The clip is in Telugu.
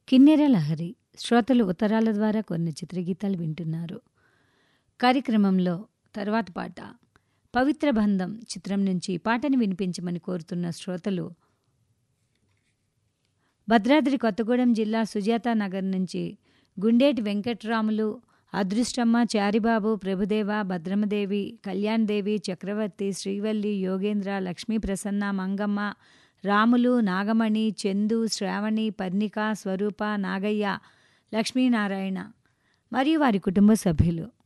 కిన్నెర లహరి శ్రోతలు ఉత్తరాల ద్వారా కొన్ని చిత్రగీతాలు వింటున్నారు కార్యక్రమంలో తర్వాత పాట పవిత్ర బంధం చిత్రం నుంచి పాటను వినిపించమని కోరుతున్న శ్రోతలు భద్రాద్రి కొత్తగూడెం జిల్లా సుజాత నగర్ నుంచి గుండేటి వెంకట్రాములు అదృష్టమ్మ చారిబాబు ప్రభుదేవ భద్రమదేవి కళ్యాణ్దేవి చక్రవర్తి శ్రీవల్లి యోగేంద్ర లక్ష్మీ ప్రసన్న మంగమ్మ రాములు నాగమణి చందు శ్రావణి పర్ణిక స్వరూప నాగయ్య లక్ష్మీనారాయణ మరియు వారి కుటుంబ సభ్యులు